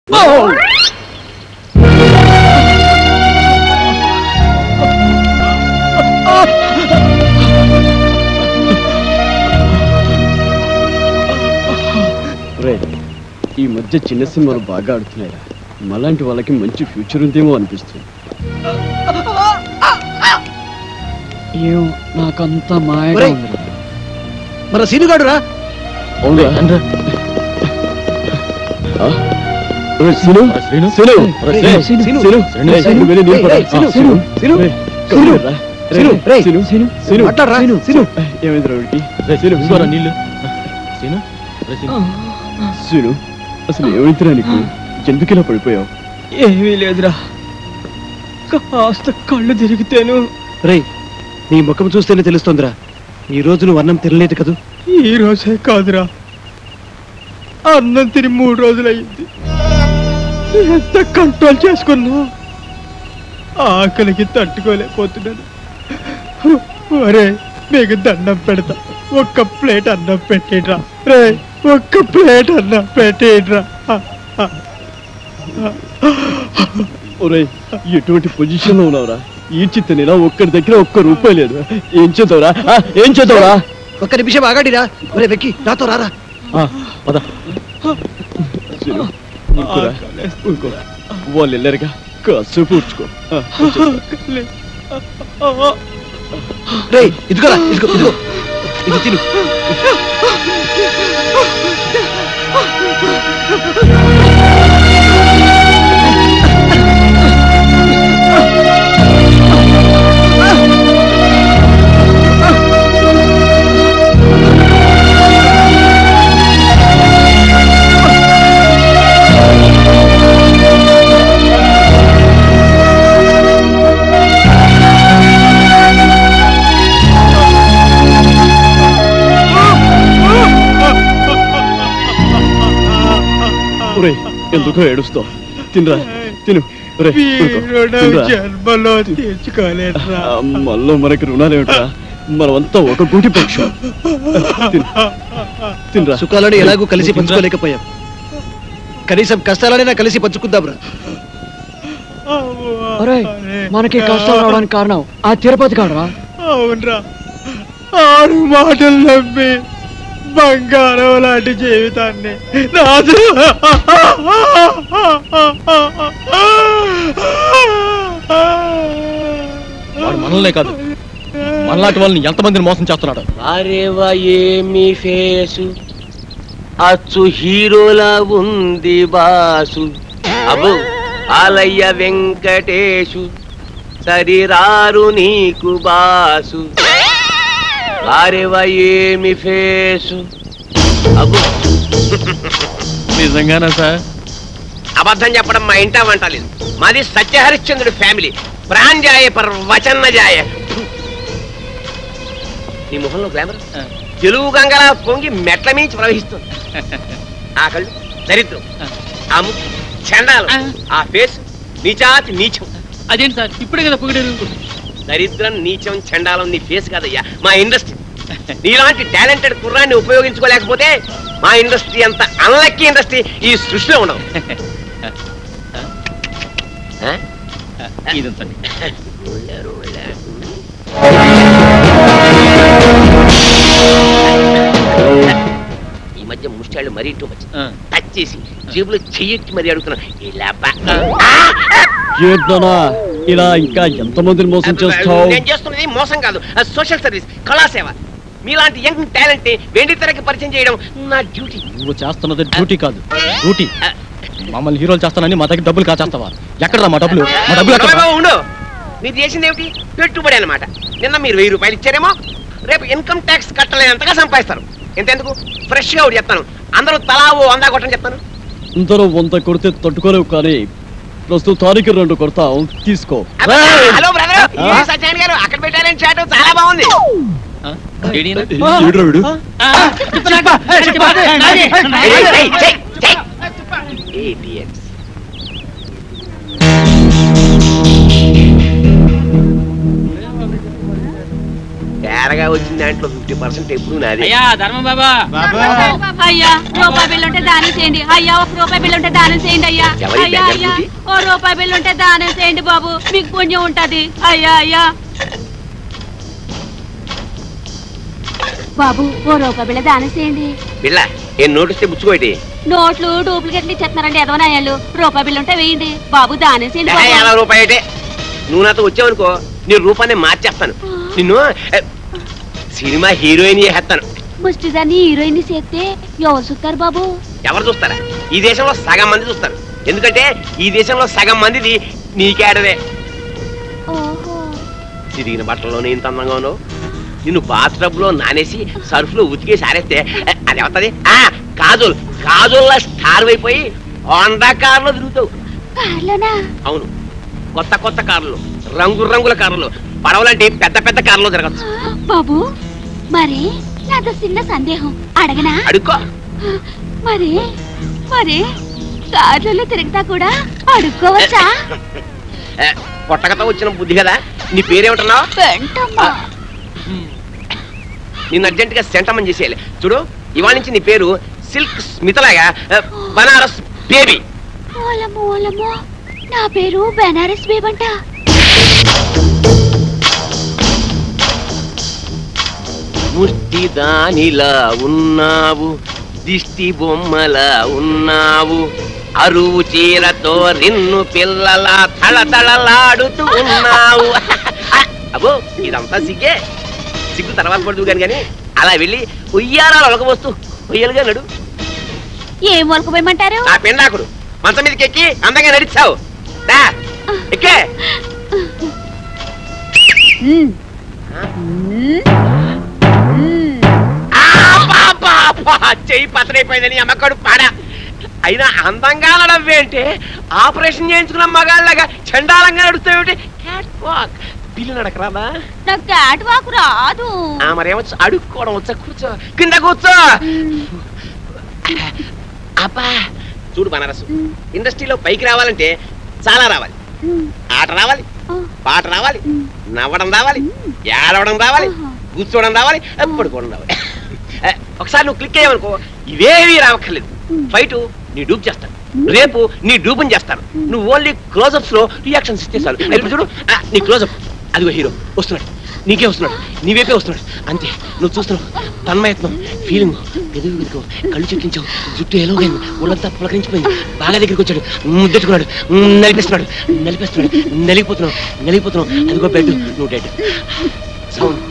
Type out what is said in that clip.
రే ఈ మధ్య చిన్న సినిమాలు బాగా ఆడుతున్నాయిరా మలాంటి వాళ్ళకి మంచి ఫ్యూచర్ ఉందేమో అనిపిస్తుంది ఏం నాకంతా మాయగా ఒరేయ్. ఉందిరా. మన సీనుగాడు రా అవునురా? ఆ? ఒరేయ్, సీను? సీను? రేయ్, రేయ్, సీను, సీను, సీను, సీను, రేయ్, సీను, వెళ్ళి నీళ్ళు రేయ్, పట్టు. రేయ్, సీను, ఆ, సీను, సీను, రేయ్, సీను, కబుర్రా. సీను, రేయ్, సీను, సీను, సీను, మాట్లాడరా, సీను, సీను. ఏమైందిరా వీడికి? సీను, ఇంకోరా నీళ్ళు సీను రే సీను. సీను అసలు ఏమైందిరా నీకు ఎందుకు ఇలా పడిపోయావు ఏమీ లేదురా కాస్త కళ్ళు తిరిగితేను రేయ్ నీ ముఖం చూస్తేనే తెలుస్తోందిరా ఈ రోజు నువ్వు అన్నం తినలేదు కదూ ఈ రోజే కాదురా అన్నం తిని మూడు రోజులయ్యింది ఎంత కంట్రోల్ చేసుకున్నా ఆకలికి తట్టుకోలేకపోతున్నాను ఒరే మీకు దండం పెడతా ఒక్క ప్లేట్ అన్నం పెట్టేట్రా రే ఒక్క ప్లేట్ అన్నం పెట్టేట్రా ఒరేయ్ ఎటువంటి పొజిషన్ లో ఉన్నావురా ఈ చిత్తనిలా ఒక్కడి దగ్గర ఒక్క రూపాయి లేదు ఏం చేద్దావురా ఆ, ఏం చేద్దావురా ఒక్క నిమిషం ఆగాడిరా ఒరే వెక్కి నాతో రారా ఆ, పద సీను, ఊరుకోరా, ఊరుకో. వాళ్ళు వెళ్ళారుగా కాసేపు ఊడ్చుకో ఆ, వచ్చేస్తా. రేయ్ ఇదిగోరా ఇదిగో ఇదిగో ఇది తిను ఒరేయ్ ఎందుకో ఏడుస్తావు తినరా తిను ఒరేయ్, ఊరుకో. రుణం తినరా. జన్మలో తీర్చుకోలేదురా ఆ, మళ్ళీ మనకి రుణాలు ఏమిట్రా మనమంతా ఒక గూటి పక్షం తిను. తినరా సుఖాలను ఎలాగూ కలిసి పంచుకోలేకపోయాం కనీసం కష్టాలనైనా కలిసి పంచుకుందాంరా ఒరేయ్, మనకి కష్టాలు రావడానికి కారణం ఆ తిరుపతి కాడరా అవునరా ఆడు మాటలు నమ్మి బంగారం లాంటి జీవితాన్ని నాశనం వాడు మనల్నే కాదు మనలాంటి వాళ్ళని ఎంతమందిని మోసం చేస్తున్నాడు అరేవా ఏమి ఫేసు అచ్చు హీరోలా ఉంది బాసు అబ్బు ఆలయ్య వెంకటేశు సరిరారు నీకు బాసు అరేవా ఏమి ఫేసు అబ్బు నిజంగానా సార్ అబద్ధం చెప్పడం మా ఇంట వంటలేదు మాది సత్యహరిశ్చంద్రుడి ఫ్యామిలీ ప్రాంజాయ పర్ వచన్న జాయ నీ మొహంలో గ్లామర్ తెలుగు గంగలా పొంగి మెట్ల మించి ప్రవహిస్తుంది ఆ కళ్ళు దరిద్రం ఆ ముక్కు చండాలం ఆ ఫేస్ నీచాతి నీచం అదేంటి సార్ ఇప్పుడే కదా పొగిడారు దరిద్రం నీచం చండాలం నీ ఫేస్ కాదయ్యా మా ఇండస్ట్రీ నీలాంటి టాలెంటెడ్ కుర్రాన్ని ఉపయోగించుకోలేకపోతే మా ఇండస్ట్రీ అంత అన్లక్కీ ఇండస్ట్రీ ఈ సృష్టిలో ఉండవు ఆ? ఇదంతండి ఈ మధ్య ముష్టాళ్ళు మరీ టూ మచ్ టచ్ చేసి జేబులో చెయ్యెట్టి మరీ అడుగుతున్నా ఇలా బా- ఏంటనా ఇలా ఇంకా ఎంతమందిని మోసం చేస్తావు నేను చేస్తున్నది మోసం కాదు సోషల్ సర్వీస్ కళాసేవ మీలాంటి యంగ్ టాలెంట్ వెండి తెరకి పరిచయం చేయడం నా డ్యూటీ నువ్వు చేస్తున్నది డ్యూటీ కాదు డ్యూటీ మమ్మల్ని హీరోలు చేస్తానని మా దగ్గర డబ్బులు కాచేస్తావా ఎక్కడరా మా డబ్బులు మా డబ్బులు ఎక్కడ ఉండు మీరు చేసింది ఏమిటి పెట్టుబడి అన్నమాట నిన్న మీరు వెయ్యి రూపాయలు ఇచ్చారేమో రేపు ఇన్కమ్ ట్యాక్స్ కట్టలేనంతగా సంపాదిస్తారు ఎంతెందుకు ఫ్రెష్ గా ఒకటి చెప్తాను అందరూ తలా ఓ అందా కొట్టని చెప్తాను ఇంతలో వంద కొడితే తట్టుకోలేవు కానీ ప్రస్తుతానికి రెండు కొడతాం తీసుకో అబ్బా, రేయ్! హలో బ్రదర్ ఆ? సత్యాన్ని గారు అక్కడ పెట్టారని చాటు చాలా బాగుంది ఈడురా వీడు. ఏయ్, ఏయ్, ఏయ్, ఏయ్. Idiots. తేరగా కొత్తగా వచ్చిన దాంట్లో ఫిఫ్టీ పర్సెంట్ ఎప్పుడు నాది అయ్యా ధర్మం బాబా అయ్యా రూపాయి బిల్లు ఉంటే దానం చేయండి అయ్యా ఒక రూపాయి బిల్లు ఉంటే దానం చేయండి అయ్యా ఎవరి అయ్యా బెంగర్ అయ్యా బుద్ధి? ఓ రూపాయి బిల్లు ఉంటే దానం చేయండి బాబు మీకు పుణ్యం ఉంటది అయ్యా అయ్యా బాబు ఓ రూపాయి బిళ్ళ దానం చేయండి బిళ్ళ ఏం నోటిస్తే బుచ్చుకోటి నోట్లు డూప్లికేట్లు ఇచ్చేస్తున్నారండి ఎదవనాయాలు రూపాయి బిల్లు ఉంటే వేయండి బాబు దానం చేయండి బాబు. ఎలా రూపాయి అంటే నువ్వు నాతో వచ్చావనుకో నీ రూపాన్ని మార్చేస్తాను నిన్ను ఏ, సినిమా హీరోయిన్ చేసేస్తాను ముష్టిదాన్ని హీరోయిన్ చేస్తే ఎవరు చూస్తారు బాబు ఎవరు చూస్తారా ఈ దేశంలో సగం మంది చూస్తారు ఎందుకంటే ఈ దేశంలో సగం మందిది నీకేడదే ఓహో తిరిగిన బట్టల్లోనే ఇంత అందంగా ఉన్నావు నిన్ను బాత్ లో నానేసి సర్ఫ్ లో ఉతికేసి ఆరేస్తే ఏ, అది అవుతుంది ఆ కాజోల్ కాజోల్లా స్టార్ అయిపోయి హోండా కార్లో తిరుగుతావు కార్లోనా అవును కొత్త కొత్త కార్లు రంగు రంగుల కార్లు పడవలంటే పెద్ద పెద్ద కార్లో జరగచ్చు బాబు మరి నాతో చిన్న సందేహం అడగనా అడుక్కో మరి మరి కార్లలో తిరుగుతా కూడా అడుక్కోవచ్చా ఏ, పొట్టకతో వచ్చిన బుద్ధి కదా నీ పేరేమంటున్నావు వెంటమ్మా నిన్ను అర్జెంట్ గా సెంటమని చేసేయాలి చూడు ఇవాళ నుంచి నీ పేరు సిల్క్ స్మితలాగా ఏ, బనారస్ బేబీ ఓలమ్మో ఓలమ్మో నా పేరు బెనారస్ బేబంట ముష్టి దానిలా ఉన్నావు దిష్టి బొమ్మలా ఉన్నావు అరువు చీరతో రిన్ను పిల్లలా తళతళలాడుతూ ఉన్నావు అబ్బో ఇదంతా సిగ్గే సిగ్గు తర్వాత పడుతూ కానీ కానీ అలా వెళ్ళి ఉయ్యారాలు ఒలకబోస్తూ ఉయ్యాలుగా నడు ఏం వలకపోయమంటారు ఆ పెండాకుడు మంచం మీదకి ఎక్కి అందంగా నడిచావు దా ఎక్కే ఉమ్. ఆ? ఉమ్. ఉమ్. అబ్బా, అబ్బా, చెయ్యి పతరైపోయిందని అమ్మకడు పాడ అయినా అందంగా నడవేంటే ఆపరేషన్ చేయించుకున్న మగాళ్ళగా చండాలంగా నడుస్తావేంటి క్యాట్ వాక్ పిల్లి నడకరాదా నాకు క్యాట్ వాక్ రాదు ఆ మరేమొచ్చు అడుక్కోవడం వచ్చా కూర్చో కింద కూర్చో అబ్బా చూడు బనారసు ఉమ్. ఇండస్ట్రీలో పైకి రావాలంటే చాలా రావాలి ఉమ్. ఆట రావాలి ఆ. పాట రావాలి ఉమ్. నవ్వడం రావాలి ఏడవడం రావాలి ఆహా. కూర్చోవడం రావాలి పడుకోవడం రావాలి ఏ, ఒకసారి నువ్వు క్లిక్ అయ్యావనుకో ఇవేవి రావక్కర్లేదు ఉమ్. ఫైట్ నీ డూప్ చేస్తాను రేపు నీ డూపుని చేస్తాను నువ్వు ఓన్లీ క్లోజప్స్ లో రియాక్షన్స్ ఇస్తే చాలు ఇప్పుడు చూడు ఆ, నీ క్లోజప్ అదిగో హీరో వస్తున్నాడు నీకే వస్తున్నాడు నీవేపే వస్తున్నాడు అంతే నువ్వు చూస్తున్నావు తన్మయత్నం ఫీలింగ్ ఎదుగు వెతుకో కళ్ళు చెట్టించావు జుట్టు ఎలాగైంది ఒళ్ళంతా పులకరించిపోయింది బాగా దగ్గరికి వచ్చాడు ముద్దెట్టుకున్నాడు నలిపేస్తున్నాడు నలిపేస్తున్నాడు నలిగిపోతున్నావు నలిగిపోతున్నావు అదిగో బెడ్ నువ్వు డెడ్ సౌండ్